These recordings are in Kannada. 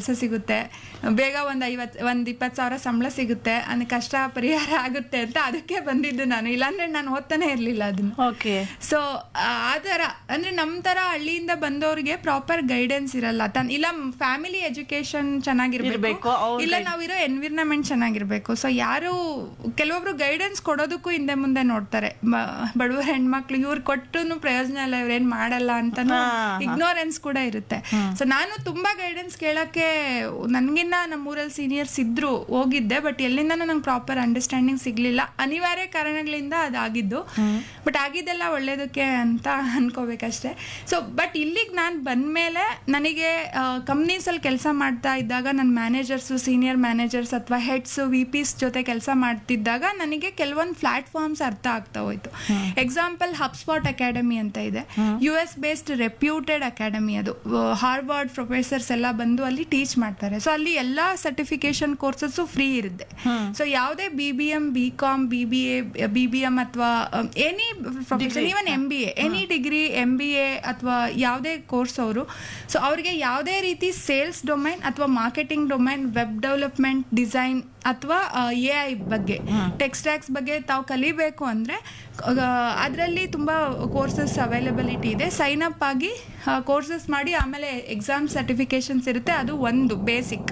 ಕೆಲಸ ಸಿಗುತ್ತೆ ಬೇಗ ಒಂದು ಐವತ್ ಒಂದ್ ಇಪ್ಪತ್ತು ಸಾವಿರ ಸಂಬಳ ಸಿಗುತ್ತೆ ನನ್ನ ಕಷ್ಟ ಪರಿಹಾರ ಆಗುತ್ತೆ ಅಂತ ಅದಕ್ಕೆ ಬಂದಿದ್ದು ನಾನು ಇಲ್ಲಾಂದ್ರೆ ನಾನು ಓದ್ತಾನೆ ಇರ್ಲಿಲ್ಲ ಅದನ್ನ ಓಕೆ ಸೊ ಆ ಥರ ಅಂದ್ರೆ ನಮ್ಮ ಥರ ಹಳ್ಳಿಯಿಂದ ಬಂದವ್ರಿಗೆ ಪ್ರಾಪರ್ ಗೈಡೆನ್ಸ್ ಇರಲ್ಲ ತನ್ ಇಲ್ಲ ಫ್ಯಾಮಿಲಿ ಎಜುಕೇಶನ್ ಇರ್ಬೇಕು, ಚೆನ್ನಾಗಿರ್ಬೇಕು ಅವ್ರ್ ಇಲ್ಲ guide- ನಾವಿರೋ ಎನ್ವಿರ್ನಮೆಂಟ್ ಚೆನ್ನಾಗಿರ್ಬೇಕು ಸೊ ಯಾರು ಕೆಲವೊಬ್ರು ಗೈಡೆನ್ಸ್ ಕೊಡೋದಕ್ಕೂ ಹಿಂದೆ ಮುಂದೆ ನೋಡ್ತಾರೆ ಮ- ಬಡವರ ಹೆಣ್ಮಕ್ಳು ಇವ್ರು ಕೊಟ್ಟು ಪ್ರಯೋಜನ ಇಲ್ಲ ಇವ್ರೇನ್ ಮಾಡಲ್ಲ ಅಂತ ಹಾ, ಹಾ. ಇಗ್ನೋರೆನ್ಸ್ ಕೂಡ ಇರುತ್ತೆ ಸೊ ನಾನು ತುಂಬಾ ಗೈಡೆನ್ಸ್ ಕೇಳಕ್ಕೆ ನನ್ಗಿನ್ನ ನಮ್ಮೂರಲ್ಲಿ ಸೀನಿಯರ್ಸ್ ಇದ್ರು ಹೋಗಿದ್ದೆ ಬಟ್ ಎಲ್ಲಿಂದನೂ ನಂಗೆ ಪ್ರಾಪರ್ ಅಂಡರ್ಸ್ಟ್ಯಾಂಡಿಂಗ್ ಸಿಗ್ಲಿಲ್ಲ ಅನಿವಾರ್ಯ ಕಾರಣಗಳಿಂದ ಅದಾಗಿದ್ದು ಬಟ್ ಆಗಿದ್ದೆಲ್ಲ ಒಳ್ಳೇದಕ್ಕೆ ಅಂತ ಅನ್ಕೋಬೇಕಷ್ಟೇ ಸೊ ಬಟ್ ಇಲ್ಲಿಗೆ ನಾನು ಬಂದ್ಮೇಲೆ ನನಗೆ ಕಂಪ್ನೀಸಲ್ಲಿ ಕೆಲಸ ಮಾಡ್ತಾ ಇದ್ದಾಗ ನನ್ನ ಮ್ಯಾನೇಜರ್ಸು ಸೀನಿಯರ್ ಮ್ಯಾನೇಜರ್ಸ್ ಅಥವಾ ಹೆಡ್ಸ್ ವಿ ಪಿಸ್ ಜೊತೆ ಕೆಲಸ ಮಾಡ್ತಿದ್ದಾಗ ನನಗೆ ಕೆಲವೊಂದು ಪ್ಲಾಟ್ಫಾರ್ಮ್ಸ್ ಅರ್ಥ ಆಗ್ತಾ ಹೋಯ್ತು ಎಕ್ಸಾಂಪಲ್ ಹಬ್ಸ್ಪಾಟ್ ಅಕಾಡೆಮಿ ಅಂತ ಇದೆ U S based reputed academy ಅದು ಹಾರ್ವರ್ಡ್ ಪ್ರೊಫೆಸರ್ಸ್ ಎಲ್ಲ ಬಂದು ಅಲ್ಲಿ ಟೀಚ್ ಮಾಡ್ತಾರೆ ಸೊ ಅಲ್ಲಿ ಎಲ್ಲ ಸರ್ಟಿಫಿಕೇಶನ್ ಕೋರ್ಸಸ್ ಫ್ರೀ ಇರುತ್ತೆ ಸೊ ಯಾವುದೇ B B M B com B B A B B M ಅಥವಾ any profession even M B A any degree M B A ಅಥವಾ ಯಾವುದೇ ಕೋರ್ಸ್ ಅವರು ಸೊ ಅವ್ರಿಗೆ ಯಾವುದೇ ರೀತಿ ಸೇಲ್ಸ್ ಡೊಮೈನ್ ಅಥವಾ marketing domain web development design ಅಥವಾ ಎ ಐ ಬಗ್ಗೆ ಟೆಕ್ಸ್ಟ್ಯಾಕ್ಸ್ ಬಗ್ಗೆ ತಾವು ಕಲಿಬೇಕು ಅಂದರೆ ಅದರಲ್ಲಿ ತುಂಬ ಕೋರ್ಸಸ್ ಅವೈಲಬಿಲಿಟಿ ಇದೆ ಸೈನ್ ಅಪ್ ಆಗಿ ಕೋರ್ಸಸ್ ಮಾಡಿ ಆಮೇಲೆ ಎಕ್ಸಾಮ್ ಸರ್ಟಿಫಿಕೇಶನ್ಸ್ ಇರುತ್ತೆ ಅದು ಒಂದು basic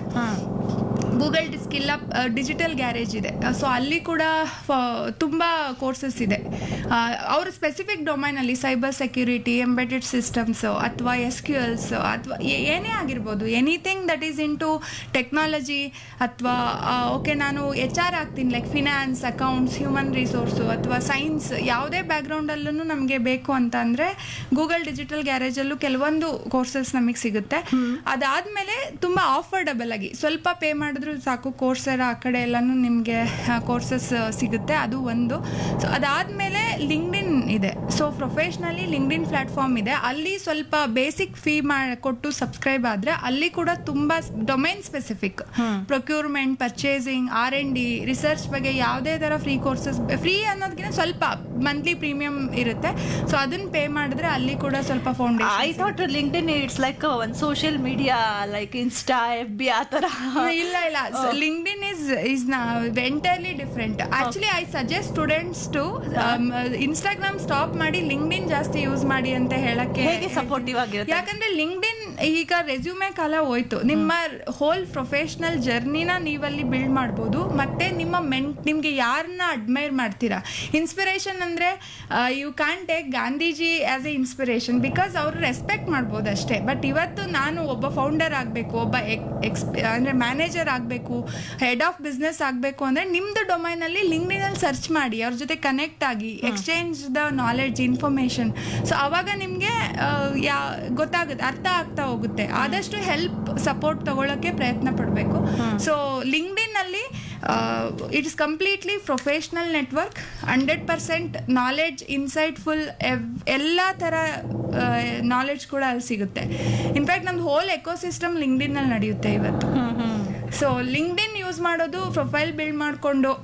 Google skill up digital garage ಇದೆ ಸೊ ಅಲ್ಲಿ ಕೂಡ ಫ- ತುಂಬ ಕೋರ್ಸಸ್ ಇದೆ ಅವರು ಸ್ಪೆಸಿಫಿಕ್ ಡೊಮೈನಲ್ಲಿ ಸೈಬರ್ ಸೆಕ್ಯೂರಿಟಿ ಎಂಬೆಡೆಡ್ ಸಿಸ್ಟಮ್ಸ್ ಅಥವಾ ಎಸ್ ಕ್ಯೂ ಎಲ್ಸ್ ಅಥವಾ ಏನೇ ಆಗಿರ್ಬೋದು anything that is into technology ಅಥವಾ ಓಕೆ ನಾನು ಎಚ್ ಆರ್ ಆಗ್ತೀನಿ like finance accounts human resource ಅಥವಾ ಸೈನ್ಸ್ ಯಾವುದೇ ಬ್ಯಾಕ್ಗ್ರೌಂಡಲ್ಲೂ ನಮಗೆ ಬೇಕು ಅಂತ ಅಂದರೆ ಗೂಗಲ್ ಡಿಜಿಟಲ್ ಗ್ಯಾರೇಜಲ್ಲೂ ಕೆಲವೊಂದು ಕೋರ್ಸಸ್ ನಮಗೆ ಸಿಗುತ್ತೆ ಅದಾದಮೇಲೆ ತುಂಬ ಆಫರ್ಡಬಲ್ ಆಗಿ ಸ್ವಲ್ಪ ಪೇ ಮಾಡಿದ್ರು ಸಾಕು ಕೋರ್ಸೆರ ಆ ಕಡೆ ಎಲ್ಲನೂ ನಿಮಗೆ ಕೋರ್ಸಸ್ ಸಿಗುತ್ತೆ ಅದು ಒಂದು ಸೊ ಅದಾದಮೇಲೆ ಲಿಂಕ್ಡಿನ್ ಇದೆ ಸೊ ಪ್ರೊಫೆಷ್ನಲಿ ಲಿಂಕ್ಡಿನ್ ಪ್ಲಾಟ್ಫಾರ್ಮ್ ಇದೆ ಅಲ್ಲಿ ಸ್ವಲ್ಪ ಬೇಸಿಕ್ ಫೀ ಮಾಡಿ ಕೊಟ್ಟು ಸಬ್ಸ್ಕ್ರೈಬ್ ಆದರೆ ಅಲ್ಲಿ ಕೂಡ ತುಂಬ domain specific procurement purchasing R and D research ಬಗ್ಗೆ ಯಾವುದೇ ಥರ ಫ್ರೀ ಕೋರ್ಸಸ್ ಫ್ರೀ ಅನ್ನೋದಕ್ಕಿಂತ ಸ್ವಲ್ಪ ಮಂತ್ಲಿ ಪ್ರೀಮಿಯಂ ಇರುತ್ತೆ ಸೊ ಅದನ್ನ ಪೇ ಮಾಡಿದ್ರೆ ಅಲ್ಲಿ ಕೂಡ ಸ್ವಲ್ಪ I foundation thought LinkedIn it's like ಒಂದು social media like Insta F B ಆ ಥರ ಇಲ್ಲ ಇಲ್ಲ LinkedIn is is entirely different actually I suggest students to Instagram stop ಮಾಡಿ ಲಿಂಕ್ಡಿನ್ ಜಾಸ್ತಿ ಯೂಸ್ ಮಾಡಿ ಅಂತ ಹೇಳಕ್ಕೆ ಹೇಗೆ ಸಪೋರ್ಟಿವ್ ಆಗಿರುತ್ತೆ ಯಾಕಂದ್ರೆ ಲಿಂಕ್ಡಿನ್ ಈಗ ರೆಸ್ಯೂಮೆ ಕಾಲ ಹೋಯ್ತು ನಿಮ್ಮ ಹೋಲ್ ಪ್ರೊಫೆಷನಲ್ ಜರ್ನಿನ ನೀವಲ್ಲಿ ಬಿಲ್ಡ್ ಮಾಡ್ಬೋದು ಮತ್ತೆ ನಿಮ್ಮ ಮೆನ್ ನಿಮ್ಗೆ ಯಾರನ್ನ ಅಡ್ಮೈರ್ ಮಾಡ್ತೀರಾ ಇನ್ಸ್ಪಿರೇಷನ್ ಅಂದ್ರೆ you can take Gandhiji as a inspiration because ಅವ್ರು ರೆಸ್ಪೆಕ್ಟ್ ಮಾಡ್ಬೋದು ಅಷ್ಟೇ ಬಟ್ ಇವತ್ತು ನಾನು ಒಬ್ಬ ಫೌಂಡರ್ ಆಗಬೇಕು ಒಬ್ಬ ಎಕ್ಸ್ ಅಂದ್ರೆ ಮ್ಯಾನೇಜರ್ ಆಗಬೇಕು ಹೆಡ್ ಆಫ್ ಬಿಸ್ನೆಸ್ ಆಗಬೇಕು ಅಂದ್ರೆ ನಿಮ್ದು ಡೊಮೈನಲ್ಲಿ ಲಿಂಕ್ಡಿನಲ್ಲಿ ಸರ್ಚ್ ಮಾಡಿ ಅವ್ರ ಜೊತೆ ಕನೆಕ್ಟ್ ಆಗಿ exchange the knowledge information so ಅವಾಗ ನಿಮಗೆ ಯಾ ಗೊತ್ತಾಗುತ್ತೆ ಅರ್ಥ ಆಗ್ತಾ ಹೋಗುತ್ತೆ ಆದಷ್ಟು ಹೆಲ್ಪ್ ಸಪೋರ್ಟ್ ತಗೊಳ್ಳೋಕೆ ಪ್ರಯತ್ನ ಪಡಬೇಕು ಸೊ ಲಿಂಕ್ಡಿನ್ ಅಲ್ಲಿ it is completely professional network hundred percent knowledge insightful ಎಲ್ಲ ಥರ ನಾಲೆಡ್ಜ್ ಕೂಡ ಅಲ್ಲಿ ಸಿಗುತ್ತೆ ಇನ್ಫ್ಯಾಕ್ಟ್ ನಮ್ದು ಹೋಲ್ ಎಕೋಸಿಸ್ಟಮ್ ಲಿಂಕ್ಡಿನ್ನಲ್ಲಿ ನಡೆಯುತ್ತೆ ಇವತ್ತು ಸೊ ಲಿಂಕ್ಡಿನ್ ಯೂಸ್ ಮಾಡೋದು ಪ್ರೊಫೈಲ್ ಬಿಲ್ಡ್ ಮಾಡಿಕೊಂಡು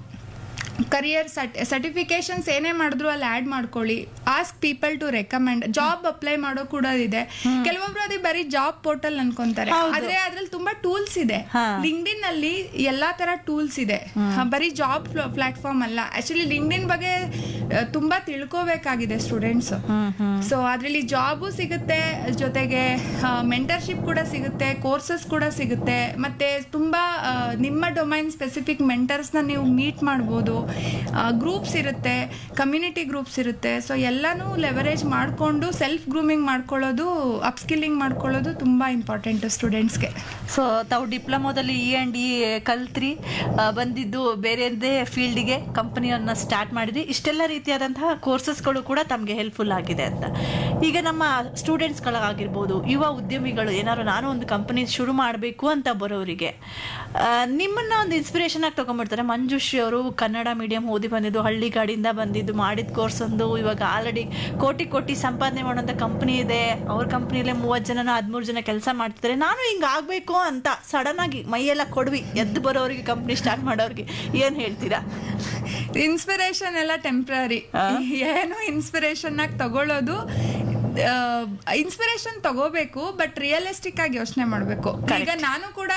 ಕರಿಯರ್ ಸರ್ಟಿಫಿಕೇಶನ್ಸ್ ಏನೇ ಮಾಡಿದ್ರು ಅಲ್ಲಿ ಆಡ್ ಮಾಡ್ಕೊಳ್ಳಿ ask people to recommend job apply ಮಾಡೋ ಕೂಡ ಇದೆ ಕೆಲವೊಬ್ರು ಅದೇ ಬರೀ ಜಾಬ್ ಪೋರ್ಟಲ್ ಅನ್ಕೊಂತಾರೆ ಹೌದು. ಆದ್ರೆ ಅದ್ರಲ್ಲಿ ತುಂಬಾ ಟೂಲ್ಸ್ ಇದೆ ಹಾ. ಲಿಂಕ್ಡಿನ್ ಅಲ್ಲಿ ಎಲ್ಲಾ ತರ ಟೂಲ್ಸ್ ಇದೆ ಹ, ಬರೀ ಜಾಬ್ ಪ್ಲಾಟ್ಫಾರ್ಮ್ ಅಲ್ಲ ಆಕ್ಚುಲಿ ಲಿಂಕ್ಡಿನ್ ಬಗ್ಗೆ ಆ, ತುಂಬಾ ತಿಳ್ಕೋಬೇಕಾಗಿದೆ ಸ್ಟೂಡೆಂಟ್ಸ್ ಸೊ ಅದರಲ್ಲಿ ಜಾಬು ಸಿಗುತ್ತೆ ಜೊತೆಗೆ ಮೆಂಟರ್ಶಿಪ್ ಕೂಡ ಸಿಗುತ್ತೆ ಕೋರ್ಸಸ್ ಕೂಡ ಸಿಗುತ್ತೆ ಮತ್ತೆ ತುಂಬಾ ಆ, ನಿಮ್ಮ ಡೊಮೈನ್ ಸ್ಪೆಸಿಫಿಕ್ ಮೆಂಟರ್ಸ್ನ ನೀವು ಮೀಟ್ ಮಾಡ್ಬೋದು ಗ್ರೂಪ್ಸ್ ಇರುತ್ತೆ ಕಮ್ಯುನಿಟಿ ಗ್ರೂಪ್ಸ್ ಇರುತ್ತೆ ಸೊ ಎಲ್ಲನೂ ಲೆವರೇಜ್ ಮಾಡಿಕೊಂಡು ಸೆಲ್ಫ್ ಗ್ರೂಮಿಂಗ್ ಮಾಡ್ಕೊಳ್ಳೋದು ಅಪ್ಸ್ಕಿಲ್ಲಿಂಗ್ ಮಾಡ್ಕೊಳ್ಳೋದು ತುಂಬ ಇಂಪಾರ್ಟೆಂಟ್ ಸ್ಟೂಡೆಂಟ್ಸ್ಗೆ ಸೊ ತಾವು ಡಿಪ್ಲೊಮೋದಲ್ಲಿ ಇ ಆ್ಯಂಡ್ ಡಿ ಕಲ್ತ್ರಿ ಆ, ಬಂದಿದ್ದು ಬೇರೆಯದೇ ಫೀಲ್ಡಿಗೆ ಕಂಪನಿಯನ್ನು ಸ್ಟಾರ್ಟ್ ಮಾಡಿದ್ರಿ ಇಷ್ಟೆಲ್ಲ ರೀತಿಯಾದಂತಹ ಕೋರ್ಸಸ್ಗಳು ಕೂಡ ತಮಗೆ ಹೆಲ್ಪ್ಫುಲ್ ಆಗಿದೆ ಅಂತ ಈಗ ನಮ್ಮ ಸ್ಟೂಡೆಂಟ್ಸ್ಗಳಾಗಿರ್ಬೋದು ಯುವ ಉದ್ಯಮಿಗಳು ಏನಾದ್ರು ನಾನು ಒಂದು ಕಂಪನಿ ಶುರು ಮಾಡಬೇಕು ಅಂತ ಬರೋರಿಗೆ ಆ, ನಿಮ್ಮನ್ನ ಒಂದು ಇನ್ಸ್ಪಿರೇಷನ್ ಆಗಿ ತಗೊಂಡ್ಬಿಡ್ತಾರೆ ಮಂಜುಶ್ರೀ ಅವರು ಕನ್ನಡ ಮೀಡಿಯಂ ಓದಿ ಬಂದಿದ್ದು ಹಳ್ಳಿ ಗಾಡಿಯಿಂದ ಬಂದಿದ್ದು ಮಾಡಿದ ಕೋರ್ಸ್ ಒಂದು ಇವಾಗ ಆಲ್ರೆಡಿ ಕೋಟಿ ಕೋಟಿ ಸಂಪಾದನೆ ಮಾಡೋಂಥ ಕಂಪ್ನಿ ಇದೆ ಅವ್ರ ಕಂಪ್ನಿಲೇ ಮೂವತ್ತು ಜನನ ಹದಿಮೂರು ಜನ ಕೆಲಸ ಮಾಡ್ತಿದ್ದಾರೆ ನಾನು ಹಿಂಗೆ ಆಗಬೇಕು ಅಂತ ಸಡನ್ ಆಗಿ ಮೈಯೆಲ್ಲ ಕೊಡ್ವಿ ಎದ್ದು ಬರೋರಿಗೆ ಕಂಪ್ನಿ ಸ್ಟಾರ್ಟ್ ಮಾಡೋರಿಗೆ ಏನು ಹೇಳ್ತೀರಾ ಇನ್ಸ್ಪಿರೇಷನ್ ಎಲ್ಲ ಟೆಂಪ್ರರಿ ಏನು ಇನ್ಸ್ಪಿರೇಷನ್ ಆಗಿ ತಗೊಳ್ಳೋದು ಇನ್ಸ್ಪಿರೇಷನ್ ತಗೋಬೇಕು ಬಟ್ ರಿಯಲಿಸ್ಟಿಕ್ ಆಗಿ ಯೋಚನೆ ಮಾಡಬೇಕು ಈಗ ನಾನು ಕೂಡ